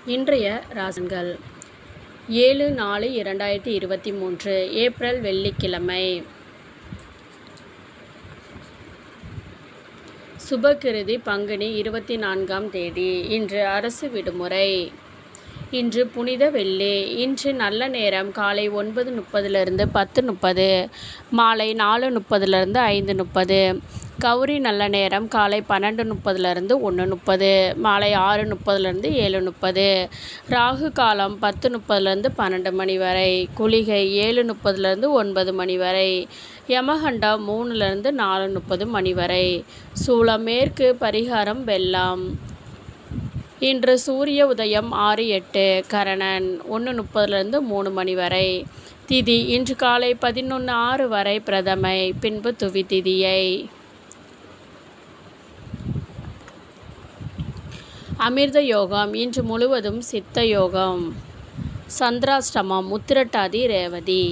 இன்றைய ராசிகள் ஏழு நாலு இரண்டாயிரத்தி இருபத்தி மூன்று ஏப்ரல் வெள்ளிக்கிழமை சுபகிருதி பங்குனி இருபத்தி நான்காம் தேதி இன்று அரசு விடுமுறை இன்று புனித வெள்ளி இன்று நல்ல நேரம் காலை ஒன்பது முப்பதுலேருந்து பத்து முப்பது மாலை நாலு முப்பதுலேருந்து ஐந்து முப்பது கௌரி நல்ல நேரம் காலை பன்னெண்டு முப்பதுலேருந்து ஒன்று முப்பது மாலை ஆறு முப்பதுலேருந்து ஏழு முப்பது ராகு காலம் பத்து முப்பதுலேருந்து பன்னெண்டு மணி வரை குளிகை ஏழு முப்பதுலேருந்து ஒன்பது மணி வரை யமகண்டம் மூணுலேருந்து நாலு முப்பது மணி வரை சூளம் மேற்கு பரிகாரம் வெள்ளம் இன்று சூரிய உதயம் ஆறு எட்டு கரணன் ஒன்று முப்பதுலேருந்து மூணு மணி வரை திதி இன்று காலை பதினொன்று ஆறு வரை பிரதமை பின்பு துவி திதியை அமிர்த யோகம் இன்று முழுவதும் சித்த யோகம் சந்திராஷ்டமம் உத்திரட்டாதி ரேவதி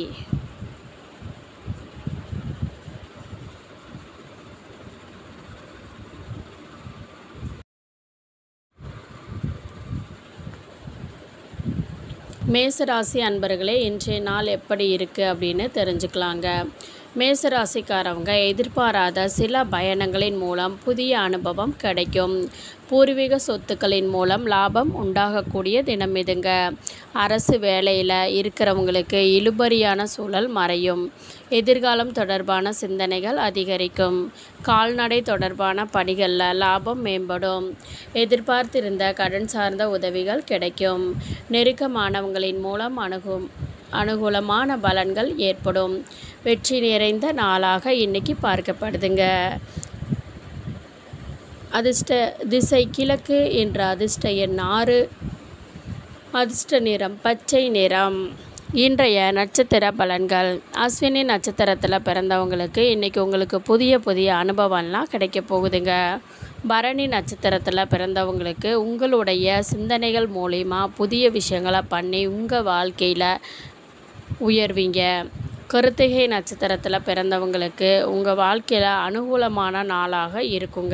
மேசராசி அன்பர்களே இன்றைய நாள் எப்படி இருக்குது அப்படின்னு தெரிஞ்சுக்கலாங்க மேசராசிக்காரவங்க எதிர்பாராத சில பயணங்களின் மூலம் புதிய அனுபவம் கிடைக்கும் பூர்வீக சொத்துக்களின் மூலம் லாபம் உண்டாகக்கூடிய தினம் இதுங்க அரசு வேலையில் இருக்கிறவங்களுக்கு இழுபறியான சூழல் மறையும் எதிர்காலம் தொடர்பான சிந்தனைகள் அதிகரிக்கும் கால்நடை தொடர்பான பணிகளில் லாபம் மேம்படும் எதிர்பார்த்திருந்த கடன் சார்ந்த உதவிகள் கிடைக்கும் நெருக்கமானவங்களின் மூலம் அணுகும் அனுகூலமான பலன்கள் ஏற்படும் வெற்றி நிறைந்த நாளாக இன்னைக்கு பார்க்கப்படுதுங்க அதிர்ஷ்ட திசை கிழக்கு என்ற அதிர்ஷ்ட எண் ஆறு அதிர்ஷ்ட நிறம் பச்சை நிறம் இன்றைய நட்சத்திர பலன்கள் அஸ்வினி நட்சத்திரத்தில் பிறந்தவங்களுக்கு இன்றைக்கி உங்களுக்கு புதிய புதிய அனுபவம்லாம் கிடைக்க போகுதுங்க பரணி நட்சத்திரத்தில் பிறந்தவங்களுக்கு உங்களுடைய சிந்தனைகள் மூலிமா புதிய விஷயங்களை பண்ணி உங்கள் வாழ்க்கையில் உயர்வீங்க கருத்திகை நட்சத்திரத்தில் பிறந்தவங்களுக்கு உங்கள் வாழ்க்கையில் அனுகூலமான நாளாக இருக்குங்க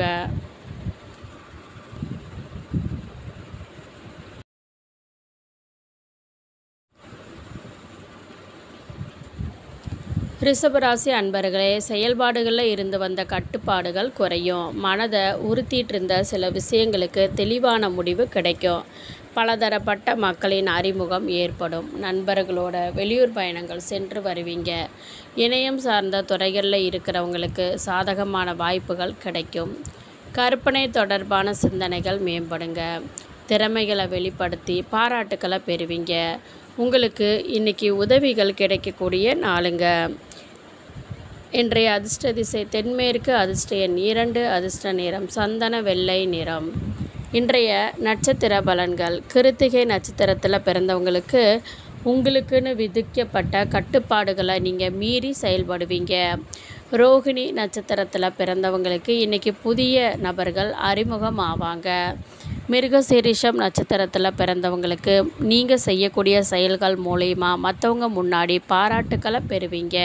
ரிஷபராசி அன்பர்களே செயல்பாடுகளில் இருந்து வந்த கட்டுப்பாடுகள் குறையும் மனதை உறுத்திட்டு இருந்த சில விஷயங்களுக்கு தெளிவான முடிவு கிடைக்கும் பலதரப்பட்ட மக்களின் அறிமுகம் ஏற்படும் நண்பர்களோட வெளியூர் பயணங்கள் சென்று வருவீங்க இணையம் சார்ந்த துறைகளில் இருக்கிறவங்களுக்கு சாதகமான வாய்ப்புகள் கிடைக்கும் கற்பனை தொடர்பான சிந்தனைகள் மேம்படுங்க திறமைகளை வெளிப்படுத்தி பாராட்டுக்களை பெறுவீங்க உங்களுக்கு இன்றைக்கி உதவிகள் கிடைக்கக்கூடிய நாளுங்க இன்றைய அதிர்ஷ்ட திசை தென்மேற்கு அதிர்ஷ்ட எண் இரண்டு அதிர்ஷ்ட நிறம் சந்தன வெள்ளை நிறம் இன்றைய நட்சத்திர பலன்கள் கிருத்திகை நட்சத்திரத்தில் பிறந்தவங்களுக்கு உங்களுக்குன்னு விதிக்கப்பட்ட கட்டுப்பாடுகளை நீங்கள் மீறி செயல்படுவீங்க ரோகிணி நட்சத்திரத்தில் பிறந்தவங்களுக்கு இன்றைக்கி புதிய நபர்கள் அறிமுகம் ஆவாங்க மிருகசீரிஷம் நட்சத்திரத்தில் பிறந்தவங்களுக்கு நீங்கள் செய்யக்கூடிய செயல்கள் மூலயமா மற்றவங்க முன்னாடி பாராட்டுக்களை பெறுவீங்க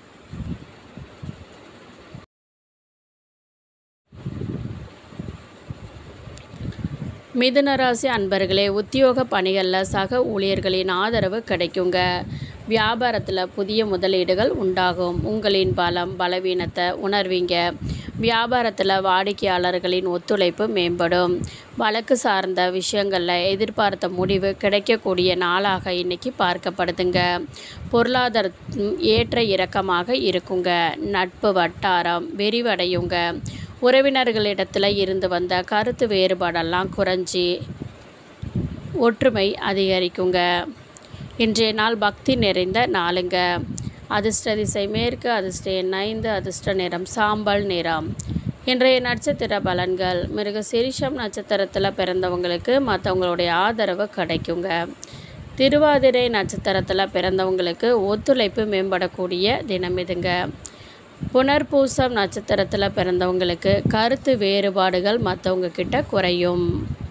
மிதுனராசி அன்பர்களே உத்தியோக பணிகளில் சக ஊழியர்களின் ஆதரவு கிடைக்குங்க வியாபாரத்தில் புதிய முதலீடுகள் உண்டாகும் உங்களின் பலம் பலவீனத்தை உணர்வீங்க வியாபாரத்தில் வாடிக்கையாளர்களின் ஒத்துழைப்பு மேம்படும் வழக்கு சார்ந்த விஷயங்களில் எதிர்பார்த்த முடிவு கிடைக்கக்கூடிய நாளாக இன்னைக்கு பார்க்கப்படுதுங்க பொருளாதாரம் ஏற்ற இறக்கமாக இருக்குங்க நட்பு வட்டாரம் விரிவடையுங்க உறவினர்களிடத்தில் இருந்து வந்த கருத்து வேறுபாடெல்லாம் குறைஞ்சி ஒற்றுமை அதிகரிக்குங்க இன்றைய நாள் பக்தி நிறைந்த நாளுங்க அதிர்ஷ்ட திசை மேற்கு அதிர்ஷ்ட எண் ஐந்து அதிர்ஷ்ட நிறம் சாம்பல் நிறம் இன்றைய நட்சத்திர பலன்கள் மிருக சிரிஷம் நட்சத்திரத்தில் பிறந்தவங்களுக்கு மற்றவங்களுடைய ஆதரவு கிடைக்குங்க திருவாதிரை நட்சத்திரத்தில் பிறந்தவங்களுக்கு ஒத்துழைப்பு மேம்படக்கூடிய தினம் இதுங்க புனர்பூசம் நட்சத்திரத்தில் பிறந்தவங்களுக்கு கருத்து வேறுபாடுகள் மற்றவங்க கிட்ட குறையும்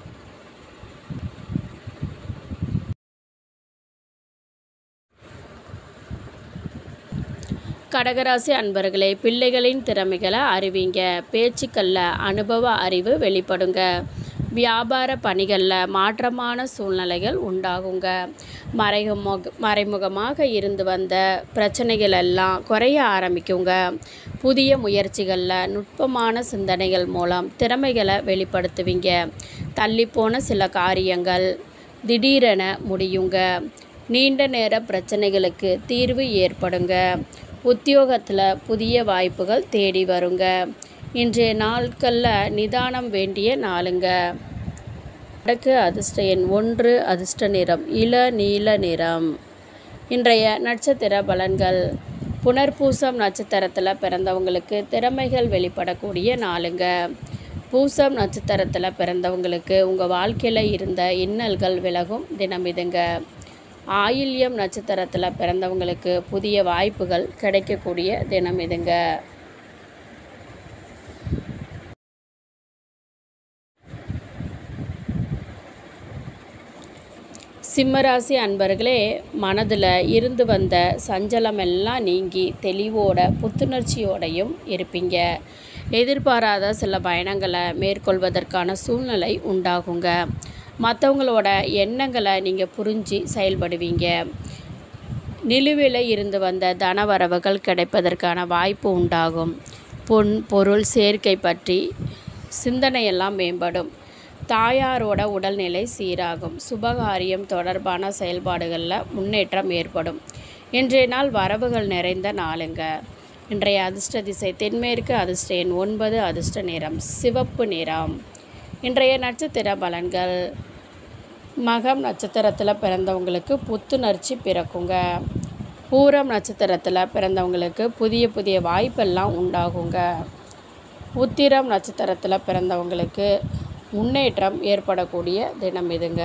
கடகராசி அன்பர்களே பிள்ளைகளின் திறமைகளை அறிவிங்க பேச்சுக்களில் அனுபவ அறிவு வெளிப்படுங்க வியாபார பணிகளில் மாற்றமான சூழ்நிலைகள் உண்டாகுங்க மறைமுக மறைமுகமாக இருந்து வந்த பிரச்சனைகள் எல்லாம் குறைய ஆரம்பிக்குங்க புதிய முயற்சிகளில் நுட்பமான சிந்தனைகள் மூலம் திறமைகளை வெளிப்படுத்துவீங்க தள்ளிப்போன சில காரியங்கள் திடீரென முடியுங்க நீண்ட நேர பிரச்சனைகளுக்கு தீர்வு ஏற்படுங்க உத்தியோகத்தில் புதிய வாய்ப்புகள் தேடி வருங்க இன்றைய நாட்களில் நிதானம் வேண்டிய நாளுங்க வடக்கு அதிர்ஷ்ட எண் ஒன்று அதிர்ஷ்ட நிறம் இள நீல நிறம் இன்றைய நட்சத்திர பலன்கள் புனர்பூசம் நட்சத்திரத்தில் பிறந்தவங்களுக்கு திறமைகள் வெளிப்படக்கூடிய நாளுங்க பூசம் நட்சத்திரத்தில் பிறந்தவங்களுக்கு உங்கள் வாழ்க்கையில் இருந்த இன்னல்கள் விலகும் தினம் இதுங்க ஆயில்யம் நட்சத்திரத்தில் பிறந்தவங்களுக்கு புதிய வாய்ப்புகள் கிடைக்கக்கூடிய தினம் இதுங்க சிம்மராசி அன்பர்களே மனதில் இருந்து வந்த சஞ்சலம் எல்லாம் நீங்கி தெளிவோட புத்துணர்ச்சியோடையும் இருப்பீங்க எதிர்பாராத சில பயணங்களை மேற்கொள்வதற்கான சூழ்நிலை உண்டாகுங்க மற்றவங்களோட எண்ணங்களை நீங்கள் புரிஞ்சு செயல்படுவீங்க நிலுவையில் இருந்து வந்த தனவரவுகள் கிடைப்பதற்கான வாய்ப்பு உண்டாகும் பொன் பொருள் சேர்க்கை பற்றி சிந்தனையெல்லாம் மேம்படும் தாயாரோட உடல்நிலை சீராகும் சுபகாரியம் தொடர்பான செயல்பாடுகளில் முன்னேற்றம் ஏற்படும் இன்றைய நாள் வரவுகள் நிறைந்த நாளுங்க இன்றைய அதிர்ஷ்ட திசை தென்மேற்கு அதிர்ஷ்ட எண் ஒன்பது அதிர்ஷ்ட நிறம் சிவப்பு நிறம் இன்றைய நட்சத்திர பலன்கள் மகம் நட்சத்திரத்தில் பிறந்தவங்களுக்கு புத்துணர்ச்சி பிறக்குங்க பூரம் நட்சத்திரத்தில் பிறந்தவங்களுக்கு புதிய புதிய வாய்ப்பெல்லாம் உண்டாகுங்க உத்திரம் நட்சத்திரத்தில் பிறந்தவங்களுக்கு முன்னேற்றம் ஏற்படக்கூடிய தினம் இதுங்க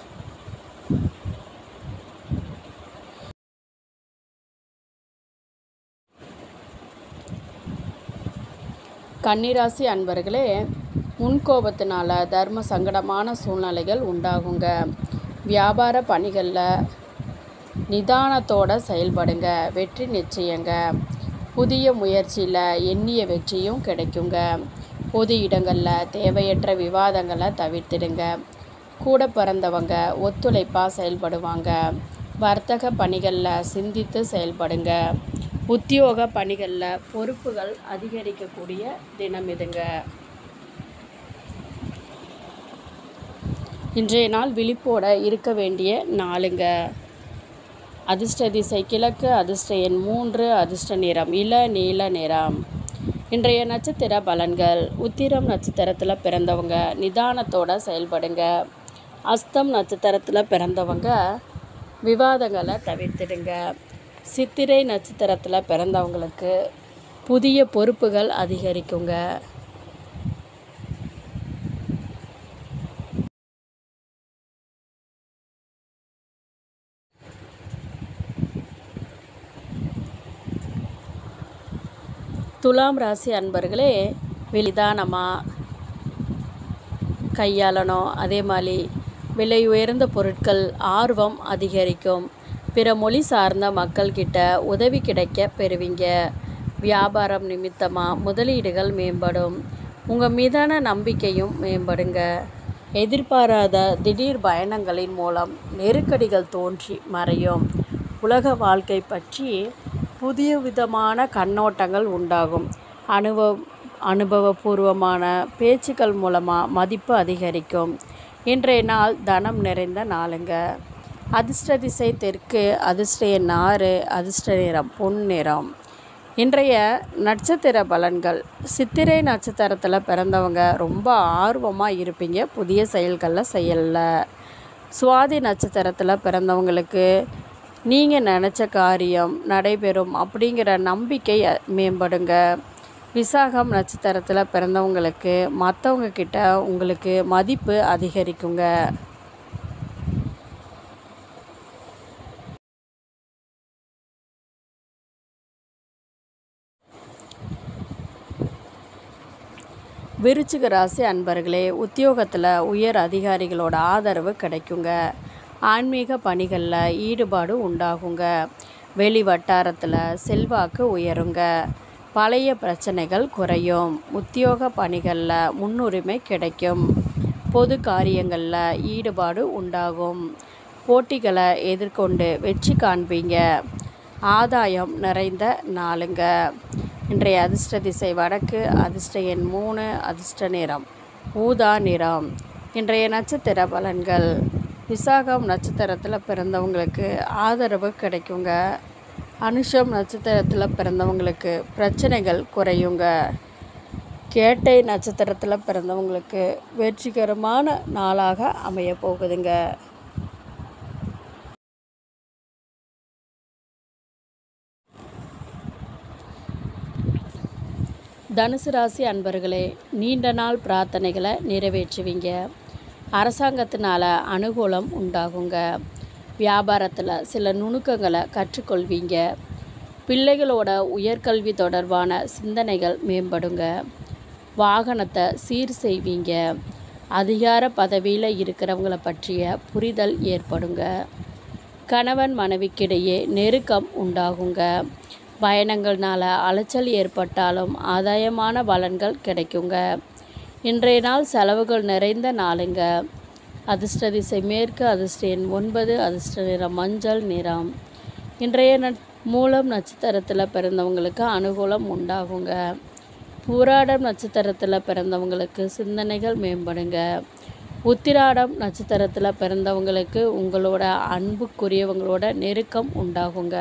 கன்னிராசி அன்பர்களே முன்கோபத்தினால தர்ம சங்கடமான சூழ்நிலைகள் உண்டாகுங்க வியாபார பணிகளில் நிதானத்தோட செயல்படுங்க வெற்றி நிச்சயங்க புதிய முயற்சியில் எண்ணிய வெற்றியும் கிடைக்குங்க பொது இடங்களில் தேவையற்ற விவாதங்களை தவிர்த்திடுங்க கூட பிறந்தவங்க ஒத்துழைப்பாக செயல்படுவாங்க வர்த்தக பணிகளில் சிந்தித்து செயல்படுங்க உத்தியோக பணிகளில் பொறுப்புகள் அதிகரிக்கக்கூடிய தினம் இதுங்க இன்றைய நாள் விழிப்போட இருக்க வேண்டிய நாளுங்க அதிர்ஷ்ட திசை கிழக்கு அதிர்ஷ்ட எண் மூன்று அதிர்ஷ்ட நிறம் இள நீல நிறம் இன்றைய நட்சத்திர பலன்கள் உத்திரம் நட்சத்திரத்தில் பிறந்தவங்க நிதானத்தோட செயல்படுங்க அஸ்தம் நட்சத்திரத்தில் பிறந்தவங்க விவாதங்களை தவிர்த்திடுங்க சித்திரை நட்சத்திரத்தில் பிறந்தவங்களுக்கு புதிய பொறுப்புகள் அதிகரிக்குங்க துலாம் ராசி அன்பர்களே வெளிதானமாக கையாளணும் அதே மாதிரி விலை உயர்ந்த பொருட்கள் ஆர்வம் அதிகரிக்கும் பிற மொழி சார்ந்த மக்கள்கிட்ட உதவி கிடைக்க பெறுவீங்க வியாபாரம் நிமித்தமாக முதலீடுகள் மேம்படும் உங்கள் மீதான நம்பிக்கையும் மேம்படுங்க எதிர்பாராத திடீர் பயணங்களின் மூலம் நெருக்கடிகள் தோன்றி மறையும் உலக வாழ்க்கை பற்றி புதிய விதமான கண்ணோட்டங்கள் உண்டாகும் அனுபவ அனுபவபூர்வமான பேச்சுக்கள் மூலமாக மதிப்பு அதிகரிக்கும் இன்றைய நாள் தனம் நிறைந்த நாளுங்க அதிர்ஷ்ட திசை தெற்கு அதிர்ஷ்ட எண் ஆறு அதிர்ஷ்ட நிறம் பொன் நிறம் இன்றைய நட்சத்திர பலன்கள் சித்திரை நட்சத்திரத்தில் பிறந்தவங்க ரொம்ப ஆர்வமாக இருப்பீங்க புதிய செயல்களில் செய்யல சுவாதி நட்சத்திரத்தில் பிறந்தவங்களுக்கு நீங்கள் நினச்ச காரியம் நடைபெறும் அப்படிங்கிற நம்பிக்கை அ- மேம்படுங்க விசாகம் நட்சத்திரத்தில் பிறந்தவங்களுக்கு மற்றவங்க கிட்ட உங்களுக்கு மதிப்பு அதிகரிக்குங்க விருச்சிக ராசி அன்பர்களே உத்தியோகத்தில் உயர் அதிகாரிகளோட ஆதரவு கிடைக்குங்க ஆன்மீக பணிகளில் ஈடுபாடு உண்டாகுங்க வெளி வட்டாரத்தில் செல்வாக்கு உயருங்க பழைய பிரச்சனைகள் குறையும் உத்தியோக பணிகளில் முன்னுரிமை கிடைக்கும் பொது காரியங்களில் ஈடுபாடு உண்டாகும் போட்டிகளை எதிர்கொண்டு வெற்றி காண்பீங்க ஆதாயம் நிறைந்த நாளுங்க இன்றைய அதிர்ஷ்ட திசை வடக்கு அதிர்ஷ்ட எண் மூணு அதிர்ஷ்ட நிறம் ஊதா நிறம் இன்றைய நட்சத்திர பலன்கள் விசாகம் நட்சத்திரத்தில் பிறந்தவங்களுக்கு ஆதரவு கிடைக்குங்க அனுஷம் நட்சத்திரத்தில் பிறந்தவங்களுக்கு பிரச்சனைகள் குறையுங்க கேட்டை நட்சத்திரத்தில் பிறந்தவங்களுக்கு வெற்றிகரமான நாளாக அமைய போகுதுங்க தனுசு ராசி அன்பர்களே நீண்ட நாள் பிரார்த்தனைகளை நிறைவேற்றுவீங்க அரசாங்கத்தினால் அனுகூலம் உண்டாகுங்க வியாபாரத்தில் சில நுணுக்கங்களை கற்றுக்கொள்வீங்க பிள்ளைகளோட உயர்கல்வி தொடர்பான சிந்தனைகள் மேம்படுங்க வாகனத்தை சீர் செய்வீங்க அதிகார பதவியில் இருக்கிறவங்கள பற்றிய புரிதல் ஏற்படுங்க கணவன் மனைவிக்கிடையே நெருக்கம் உண்டாகுங்க பயணங்கள்னால அலைச்சல் ஏற்பட்டாலும் ஆதாயமான பலன்கள் கிடைக்குங்க இன்றைய நாள் செலவுகள் நிறைந்த நாளுங்க அதிர்ஷ்ட திசை மேற்கு அதிர்ஷ்ட எண் ஒன்பது அதிர்ஷ்ட நிறம் மஞ்சள் நிறம் இன்றைய நட் மூலம் நட்சத்திரத்தில் பிறந்தவங்களுக்கு அனுகூலம் உண்டாகுங்க பூராடம் நட்சத்திரத்தில் பிறந்தவங்களுக்கு சிந்தனைகள் மேம்படுங்க உத்திராடம் நட்சத்திரத்தில் பிறந்தவங்களுக்கு உங்களோட அன்புக்குரியவங்களோட நெருக்கம் உண்டாகுங்க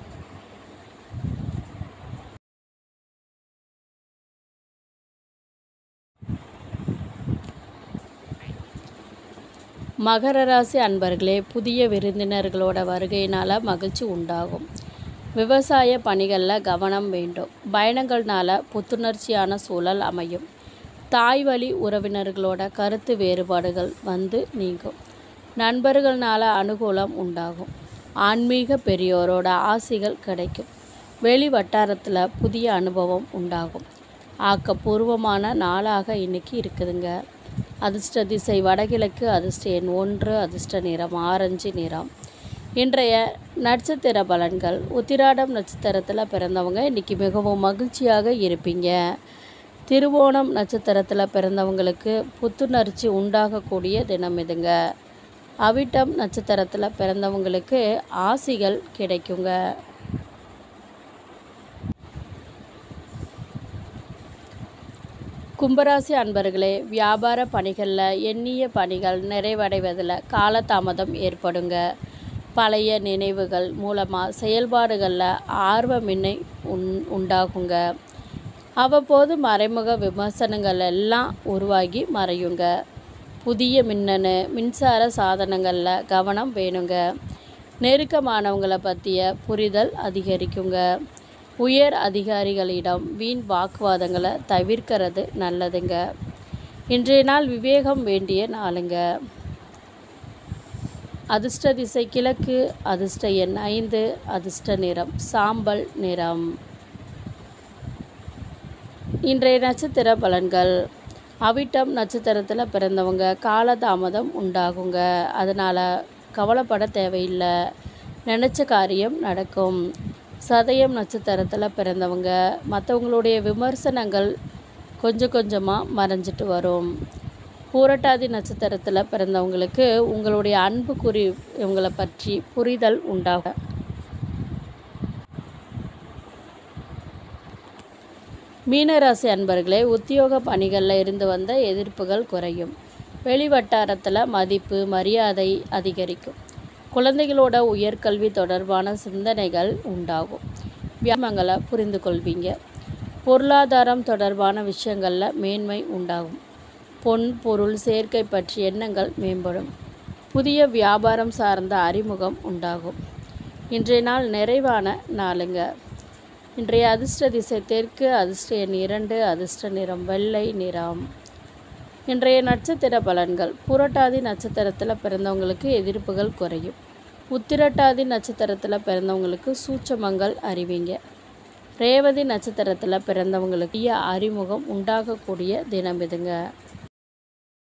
மகர ராசி அன்பர்களே புதிய விருந்தினர்களோட வருகையினால் மகிழ்ச்சி உண்டாகும் விவசாய பணிகளில் கவனம் வேண்டும் பயணங்கள்னால புத்துணர்ச்சியான சூழல் அமையும் தாய் வழி உறவினர்களோட கருத்து வேறுபாடுகள் வந்து நீங்கும் நண்பர்கள்னால அனுகூலம் உண்டாகும் ஆன்மீக பெரியோரோட ஆசிகள் கிடைக்கும் வெளி வட்டாரத்தில் புதிய அனுபவம் உண்டாகும் ஆக்கப்பூர்வமான நாளாக இன்னைக்கு இருக்குதுங்க அதிர்ஷ்ட திசை வடகிழக்கு அதிர்ஷ்ட எண் ஒன்று அதிர்ஷ்ட நிறம் ஆரஞ்சு நிறம் இன்றைய நட்சத்திர பலன்கள் உத்திராடம் நட்சத்திரத்தில் பிறந்தவங்க இன்றைக்கி மிகவும் மகிழ்ச்சியாக இருப்பீங்க திருவோணம் நட்சத்திரத்தில் பிறந்தவங்களுக்கு புத்துணர்ச்சி உண்டாகக்கூடிய தினம் இதுங்க அவிட்டம் நட்சத்திரத்தில் பிறந்தவங்களுக்கு ஆசிகள் கிடைக்குங்க கும்பராசி அன்பர்களே வியாபார பணிகளில் எண்ணிய பணிகள் நிறைவடைவதில் காலதாமதம் ஏற்படுங்க பழைய நினைவுகள் மூலமாக செயல்பாடுகளில் ஆர்வமின்மை உண் உண்டாகுங்க அவ்வப்போது மறைமுக விமர்சனங்கள் எல்லாம் உருவாகி மறையுங்க புதிய மின்னணு மின்சார சாதனங்களில் கவனம் வேணுங்க நெருக்கமானவங்களை பற்றிய புரிதல் அதிகரிக்குங்க உயர் அதிகாரிகளிடம் வீண் வாக்குவாதங்களை தவிர்க்கிறது நல்லதுங்க இன்றைய நாள் விவேகம் வேண்டிய நாளுங்க அதிர்ஷ்ட திசை கிழக்கு அதிர்ஷ்ட எண் ஐந்து அதிர்ஷ்ட நிறம் சாம்பல் நிறம் இன்றைய நட்சத்திர பலன்கள் அவிட்டம் நட்சத்திரத்தில் பிறந்தவங்க காலதாமதம் உண்டாகுங்க அதனால் கவலைப்பட தேவையில்லை நினச்ச காரியம் நடக்கும் சதயம் நட்சத்திரத்தில் பிறந்தவங்க மற்றவங்களுடைய விமர்சனங்கள் கொஞ்சம் கொஞ்சமாக மறைஞ்சிட்டு வரும் பூரட்டாதி நட்சத்திரத்தில் பிறந்தவங்களுக்கு உங்களுடைய அன்புக்குறி இவங்களை பற்றி புரிதல் உண்டாகும் மீனராசி அன்பர்களே உத்தியோக பணிகளில் இருந்து வந்த எதிர்ப்புகள் குறையும் வெளிவட்டாரத்தில் மதிப்பு மரியாதை அதிகரிக்கும் குழந்தைகளோட உயர்கல்வி தொடர்பான சிந்தனைகள் உண்டாகும் வியாமங்களை புரிந்து கொள்வீங்க பொருளாதாரம் தொடர்பான விஷயங்களில் மேன்மை உண்டாகும் பொன் பொருள் சேர்க்கை பற்றிய எண்ணங்கள் மேம்படும் புதிய வியாபாரம் சார்ந்த அறிமுகம் உண்டாகும் இன்றைய நாள் நிறைவான நாளுங்க இன்றைய அதிர்ஷ்ட திசை தெற்கு அதிர்ஷ்ட எண் இரண்டு அதிர்ஷ்ட நிறம் வெள்ளை நிறம் இன்றைய நட்சத்திர பலன்கள் புரட்டாதி நட்சத்திரத்தில் பிறந்தவங்களுக்கு எதிர்ப்புகள் குறையும் உத்திரட்டாதி நட்சத்திரத்தில் பிறந்தவங்களுக்கு சூட்சமங்கள் அறிவிங்க ரேவதி நட்சத்திரத்தில் பிறந்தவங்களுக்கு அறிமுகம் உண்டாகக்கூடிய தினம் இதுங்க